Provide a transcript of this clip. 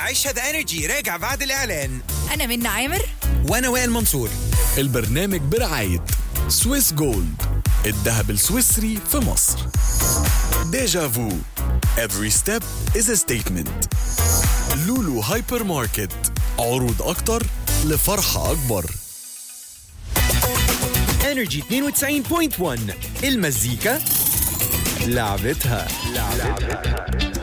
عيشها ذا انرجي راجع بعد الاعلان أنا منى عامر وانا وائل منصور البرنامج برعاية سويس جولد الذهب السويسري في مصر ديجا فو Every step is a statement لولو هايبر ماركت عروض أكتر لفرحة أكبر انرجي 92.1 المزيكا لعبتها لعبتها